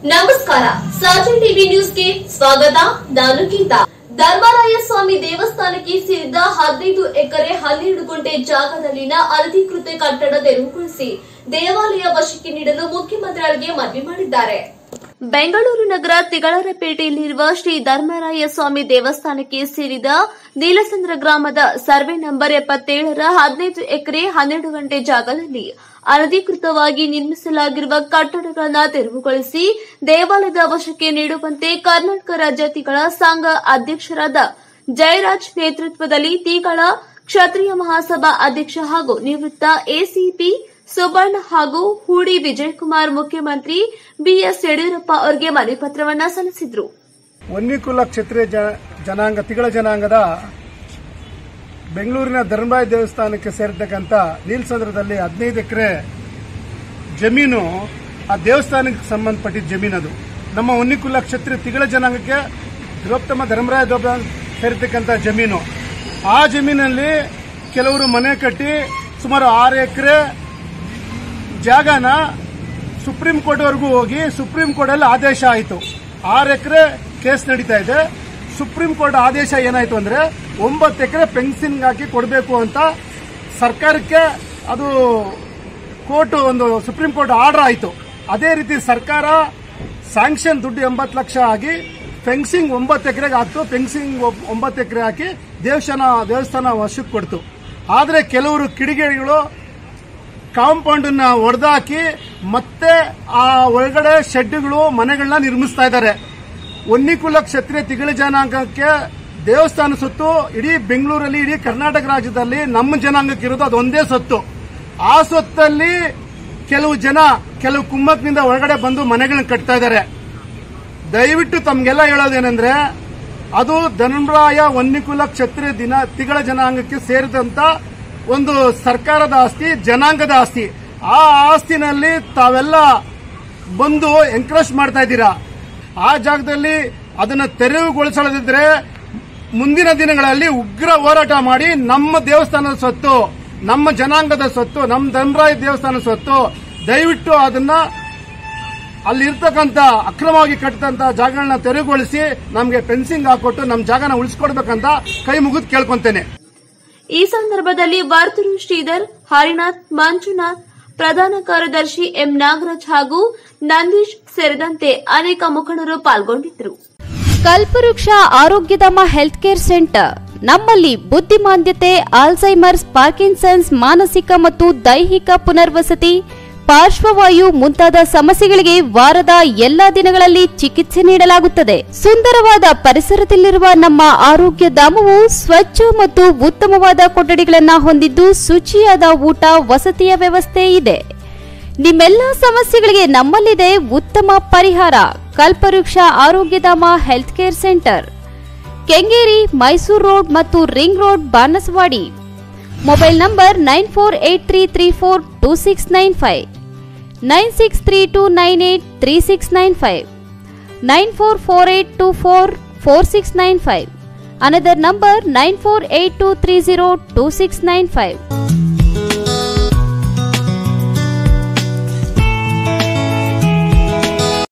ನಮಸ್ಕಾರ ಸಾಜನ್ ಟಿವಿ ನ್ಯೂಸ್ಗೆ ಸ್ವಾಗತ ನಾನು ಗೀತಾ ಧರ್ಮರಾಯ ಸ್ವಾಮಿ ದೇವಸ್ಥಾನಕ್ಕೆ ಸೇರಿದ ಹದಿನೈದು ಎಕರೆ ಹನ್ನೆರಡು ಗುಂಟೆ ಜಾಗದಲ್ಲಿನ ಅನಧಿಕೃತ ಕಟ್ಟಡ ತೆರವುಗೊಳಿಸಿ ದೇವಾಲಯ ವಶಕ್ಕೆ ನೀಡಲು ಮುಖ್ಯಮಂತ್ರಿಗಳಿಗೆ ಮನವಿ ಮಾಡಿದ್ದಾರೆ ಬೆಂಗಳೂರು ನಗರ ತಿಗಳರಪೇಟೆಯಲ್ಲಿರುವ ಶ್ರೀ ಧರ್ಮರಾಯ ಸ್ವಾಮಿ ದೇವಸ್ಥಾನಕ್ಕೆ ಸೇರಿದ ನೀಲಸಂದ್ರ ಗ್ರಾಮದ ಸರ್ವೆ ನಂಬರ್ ಎಪ್ಪತ್ತೇಳರ ಹದಿನೈದು ಎಕರೆ ಹನ್ನೆರಡು ಗಂಟೆ ಜಾಗದಲ್ಲಿ ಅನಧಿಕೃತವಾಗಿ ನಿರ್ಮಿಸಲಾಗಿರುವ ಕಟ್ಟಡಗಳನ್ನು ತೆರವುಗೊಳಿಸಿ ದೇವಾಲಯದ ವಶಕ್ಕೆ ನೀಡುವಂತೆ ಕರ್ನಾಟಕ ರಾಜ್ಯ ತಿಗಳ ಸಂಘ ಅಧ್ಯಕ್ಷರಾದ ಜಯರಾಜ್ ನೇತೃತ್ವದಲ್ಲಿ ತಿಗಳ ಕ್ಷತ್ರಿಯ ಮಹಾಸಭಾ ಅಧ್ಯಕ್ಷ ಹಾಗೂ ನಿವೃತ್ತ ಎಸಿಪಿ ಸುಬರ್ಣ ಹಾಗೂ ಹೂಡಿ ವಿಜಯಕುಮಾರ್ ಮುಖ್ಯಮಂತ್ರಿ ಬಿಎಸ್ ಯಡಿಯೂರಪ್ಪ ಅವರಿಗೆ ಮನವಿ ಪತ್ರವನ್ನ ಸಲ್ಲಿಸಿದ್ರು ವನ್ನಿಕುಲ ಕ್ಷತ್ರಿಯ ಜ- ಜನಾಂಗ ತಿಗಳ ಜನಾಂಗದ ಬೆಂಗಳೂರಿನ ಧರ್ಮರಾಯ ದೇವಸ್ಥಾನಕ್ಕೆ ಸೇರಿರ್ತಕ್ಕಂಥ ನೀಲ್ಸಂದ್ರದಲ್ಲಿ ಹದಿನೈದು ಎಕರೆ ಜಮೀನು ಆ ದೇವಸ್ಥಾನಕ್ಕೆ ಸಂಬಂಧಪಟ್ಟಿದ್ದ ಜಮೀನದು ನಮ್ಮ ವನ್ನಿಕುಲ ಕ್ಷತ್ರಿಯ ತಿಗಳ ಜನಾಂಗಕ್ಕೆ ಗೃಹೋತ್ತಮ ಧರ್ಮರಾಯ ದೇವ ಸೇರಿರ್ತಕ್ಕಂಥ ಜಮೀನು ಆ ಜಮೀನಲ್ಲಿ ಕೆಲವರು ಮನೆ ಕಟ್ಟಿ ಸುಮಾರು ಆರು ಎಕರೆ ಜಾಗನ ಸುಪ್ರೀಂ ಕೋರ್ಟ್ವರೆಗೂ ಹೋಗಿ ಸುಪ್ರೀಂ ಕೋರ್ಟಲ್ಲಿ ಆದೇಶ ಆಯಿತು ಆರು ಎಕರೆ ಕೇಸ್ ನಡೀತಾ ಇದೆ ಸುಪ್ರೀಂ ಕೋರ್ಟ್ ಆದೇಶ ಏನಾಯ್ತು ಅಂದ್ರೆ ಒಂಬತ್ತು ಎಕರೆ ಪೆನ್ಸಿನ್ ಹಾಕಿ ಕೊಡಬೇಕು ಅಂತ ಸರ್ಕಾರಕ್ಕೆ ಅದು ಕೋರ್ಟ್ ಒಂದು ಸುಪ್ರೀಂ ಕೋರ್ಟ್ ಆರ್ಡರ್ ಆಯಿತು ಅದೇ ರೀತಿ ಸರ್ಕಾರ ಸ್ಯಾಂಕ್ಷನ್ ದುಡ್ಡು ಎಂಬತ್ತು ಲಕ್ಷ ಆಗಿ ಫೆನ್ಸಿಂಗ್ ಒಂಬತ್ತು ಎಕರೆಗೆ ಹಾಕ್ತು ಫೆನ್ಸಿಂಗ್ ಒಂಬತ್ತು ಎಕರೆ ಹಾಕಿ ದೇವಸ್ಥಾನ ದೇವಸ್ಥಾನ ವಶಕ್ಕೆ ಕೊಡ್ತು ಆದರೆ ಕೆಲವರು ಕಿಡಿಗೇಡಿಗಳು ಕಾಂಪೌಂಡ್ ನ ಒಡೆದಾಕಿ ಮತ್ತೆ ಆ ಒಳಗಡೆ ಶೆಡ್ಗಳು ಮನೆಗಳನ್ನ ನಿರ್ಮಿಸ್ತಾ ಇದ್ದಾರೆ ಒನ್ನಿಕುಲ ಕ್ಷತ್ರಿಯ ತಿಗಳ ಜನಾಂಗಕ್ಕೆ ದೇವಸ್ಥಾನ ಸೊತ್ತು ಇಡೀ ಬೆಂಗಳೂರಲ್ಲಿ ಇಡೀ ಕರ್ನಾಟಕ ರಾಜ್ಯದಲ್ಲಿ ನಮ್ಮ ಜನಾಂಗಕ್ಕೆ ಇರೋದು ಅದೊಂದೇ ಸೊತ್ತು ಆ ಸೊತ್ತಲ್ಲಿ ಕೆಲವು ಜನ ಕೆಲವು ಕುಮ್ಮಕ್ನಿಂದ ಒಳಗಡೆ ಬಂದು ಮನೆಗಳನ್ನ ಕಟ್ತಾ ಇದ್ದಾರೆ ದಯವಿಟ್ಟು ತಮ್ಗೆಲ್ಲ ಹೇಳೋದೇನೆಂದ್ರೆ ಅದು ಧನುರಾಯ ವನ್ನಿಕುಲ ಕ್ಷತ್ರಿಯ ದಿನ ತಿಗಳ ಜನಾಂಗಕ್ಕೆ ಸೇರಿದಂತ ಒಂದು ಸರ್ಕಾರದ ಆಸ್ತಿ ಜನಾಂಗದ ಆಸ್ತಿ ಆ ಆಸ್ತಿನಲ್ಲಿ ತಾವೆಲ್ಲ ಬಂದು ಎಂಕರೇಜ್ ಮಾಡ್ತಾ ಇದ್ದೀರಾ ಆ ಜಾಗದಲ್ಲಿ ಅದನ್ನ ತೆರವುಗೊಳಿಸದಿದ್ರೆ ಮುಂದಿನ ದಿನಗಳಲ್ಲಿ ಉಗ್ರ ಹೋರಾಟ ಮಾಡಿ ನಮ್ಮ ದೇವಸ್ಥಾನದ ಸ್ವತ್ತು ನಮ್ಮ ಜನಾಂಗದ ಸ್ವತ್ತು ನಮ್ಮ ಧನರಾಯ ದೇವಸ್ಥಾನದ ಸ್ವತ್ತು ದಯವಿಟ್ಟು ಅದನ್ನ ಅಲ್ಲಿ ಇರ್ತಕ್ಕಂಥ ಅಕ್ರಮವಾಗಿ ಕಟ್ಟಿದಂತ ಜಾಗಗಳನ್ನ ತೆರವುಗೊಳಿಸಿ ನಮಗೆ ಫೆನ್ಸಿಂಗ್ ಹಾಕೊಟ್ಟು ನಮ್ಮ ಜಾಗನ ಉಳಿಸ್ಕೊಡ್ಬೇಕಂತ ಕೈ ಮುಗಿದು ಕೇಳ್ಕೊಂತೇನೆ ಈ ಸಂದರ್ಭದಲ್ಲಿ ವರ್ತೂರು ಶ್ರೀಧರ್ ಹರಿನಾಥ್ ಮಂಜುನಾಥ್ ಪ್ರಧಾನ ಕಾರ್ಯದರ್ಶಿ ಎಂ ನಾಗರಾಜ್ ಹಾಗೂ ನಂದೀಶ್ ಸೇರಿದಂತೆ ಅನೇಕ ಮುಖಂಡರು ಪಾಲ್ಗೊಂಡಿದ್ದರು ಕಲ್ಪವೃಕ್ಷ ಆರೋಗ್ಯಧಾಮ ಹೆಲ್ತ್ ಕೇರ್ ಸೆಂಟರ್ ನಮ್ಮಲ್ಲಿ ಬುದ್ಧಿಮಾಂದ್ಯತೆ ಆಲ್ಝೈಮರ್ಸ್ ಪಾರ್ಕಿನ್ಸನ್ಸ್ ಮಾನಸಿಕ ಮತ್ತು ದೈಹಿಕ ಪುನರ್ವಸತಿ ಪಾರ್ಶ್ವವಾಯು ಮುಂತಾದ ಸಮಸ್ಯೆಗಳಿಗೆ ವಾರದ ಎಲ್ಲಾ ದಿನಗಳಲ್ಲಿ ಚಿಕಿತ್ಸೆ ನೀಡಲಾಗುತ್ತದೆ ಸುಂದರವಾದ ಪರಿಸರದಲ್ಲಿರುವ ನಮ್ಮ ಆರೋಗ್ಯ ಧಾಮವು ಸ್ವಚ್ಛ ಮತ್ತು ಉತ್ತಮವಾದ ಕೊಠಡಿಗಳನ್ನು ಹೊಂದಿದ್ದು ಶುಚಿಯಾದ ಊಟ ವಸತಿಯ ವ್ಯವಸ್ಥೆ ಇದೆ ನಿಮ್ಮೆಲ್ಲ ಸಮಸ್ಯೆಗಳಿಗೆ ನಮ್ಮಲ್ಲಿದೆ ಉತ್ತಮ ಪರಿಹಾರ Kalpavriksha Arogyadhama health care centre Kengeri Mysuru road ಮತ್ತು ring road Banasavadi mobile number nine four eight three three four two six nine five nine six three two nine eight three six nine five nine four four eight two four four six nine five another number nine four eight two three zero two six nine five